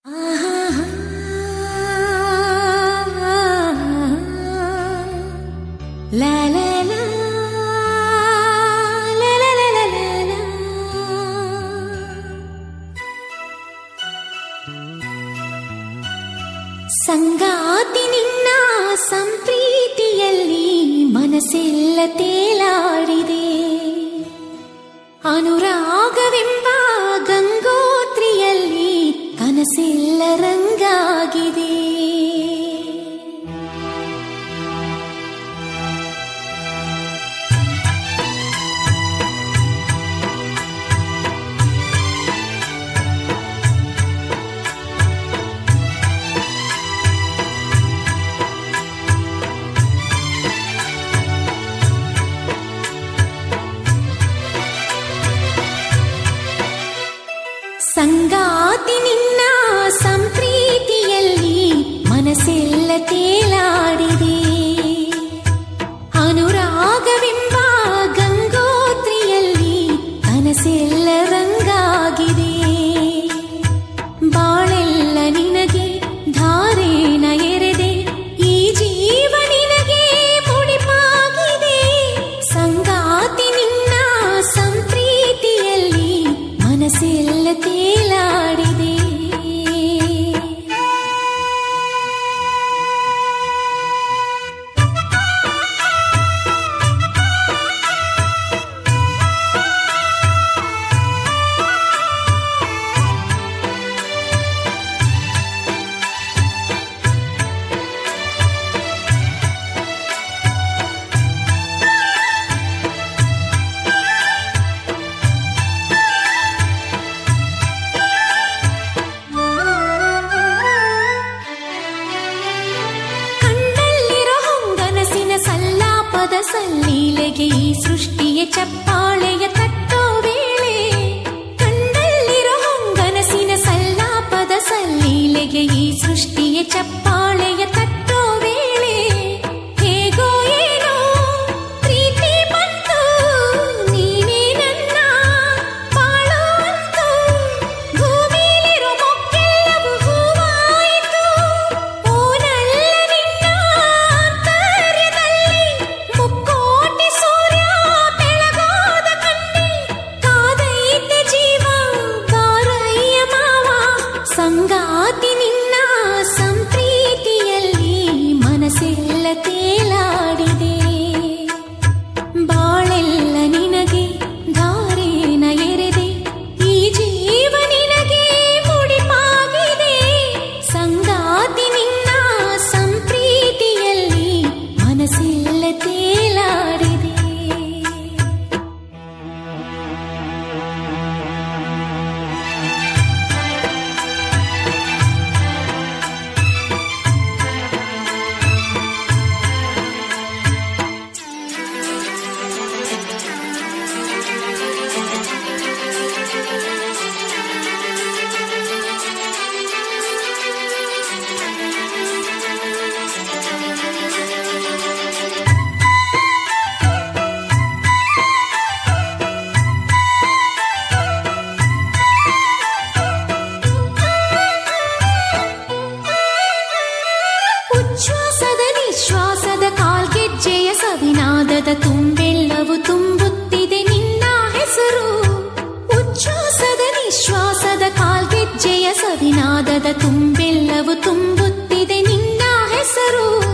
ಸಂಗಾತಿ ನಿನ್ನ ಸಂಪ್ರೀತಿಯಲ್ಲಿ ಮನಸ್ಸೆಲ್ಲ ತೇಲಾಡಿದೆ ಅನುರಾಗವೆಂಬ ಗಂಗೋತ್ರಿಯಲ್ಲಿ ಕನಸೆಲ್ಲ ರಂಗಾಗಿದೆ ಸಂಗಾತಿ ನಿನ್ನ ಸಂಪ್ರೀತಿಯಲ್ಲಿ ಮನಸ್ಸೆಲ್ಲ ತೇಲಾಡಿದೆ ಅನುರಾಗವೆಂಬ ಗಂಗೋತ್ರಿಯಲ್ಲಿ ಕನಸೆಲ್ಲ ರಂಗಾಗಿದೆ ಬಾಳೆಲ್ಲ ನಿನಗೆ ಧಾರೇನ ಎರೆದೆ ಈ ಜೀವ ನಿನಗೆ ಮುಡಿಪಾಗಿದೆ ಸಂಗಾತಿ ನಿನ್ನ ಸಂಪ್ರೀತಿಯಲ್ಲಿ ಮನಸ್ಸೆಲ್ಲ ತೇಲಾಡಿದೆ ಕಣ್ಣಲ್ಲಿರೋ ಹೊಂಗನಸಿನ ಸಲ್ಲಾಪದ ಸಲ್ಲೀಲೆಗೆ ಈ ಸೃಷ್ಟಿಯ ಚಪ್ಪಾಳೆಯ ತಟ್ಟೋ ವೇಳೆ ಕಣ್ಣಲ್ಲಿರೋ ಹೊಂಗನಸಿನ ಸಲ್ಲಾಪದ ಸಲ್ಲೀಲೆಗೆ ಈ ಸೃಷ್ಟಿಯ ಚಪ್ಪಾಳೆಯ ತಟ್ಟೋ ವೇಳೆ ಹೇಗೋ ಏನೋ ಪ್ರೀತಿ ಬಂತು ನೀನೇ ನನ್ನ ಬಾಳೋ ಅಂತು ಭೂಮಿಲಿರೋ ಮೊಕ್ಕೆಲ್ಲವೂ ಹೂವಾಯಿತು ಓನಲ್ಲ ನಿನ್ನ ಆಂತರ್ಯದಲ್ಲಿ ಮುಕ್ಕೋಟಿ ಸೂರ್ಯ ಬೆಳಗೋದ ಕಣ್ಣಿ ಕಾದೈತೆ ಜೀವ ಬಾರಯ್ಯ ಮಾವ ಸಂಗಾತಿ ನಿನ್ನ ಸಂಪ್ರೀತಿಯಲ್ಲಿ ಮನಸ್ಸೆಲ್ಲ ತೇಲಾಡಿದೆ ಬಾಳೆಲ್ಲ ನಿನಗೆ ಧಾರೇನ ಎರೆದೆ ಈ ಜೀವ ನಿನಗೆ ಮುಡಿಪಾಗಿದೆ ಸಂಗಾತಿ ನಿನ್ನ ಸಂಪ್ರೀತಿಯಲ್ಲಿ ಮನಸ್ಸೆಲ್ಲ ತೇಲಾಡಿದೆ ಉಚ್ಛ್ವಾಸದ ನಿಶ್ವಾಸದ ಕಾಲ್ಗೆಜ್ಜೆಯ ಸವಿನಾದದ ತುಂಬೆಲ್ಲವೂ ತುಂಬುತ್ತಿದೆ ನಿನ್ನ ಹೆಸರು ಉಚ್ಛ್ವಾಸದ ನಿಶ್ವಾಸದ ಕಾಲ್ಗೆಜ್ಜೆಯ ಸವಿನಾದದ ತುಂಬೆಲ್ಲವೂ ತುಂಬುತ್ತಿದೆ ನಿನ್ನ ಹೆಸರು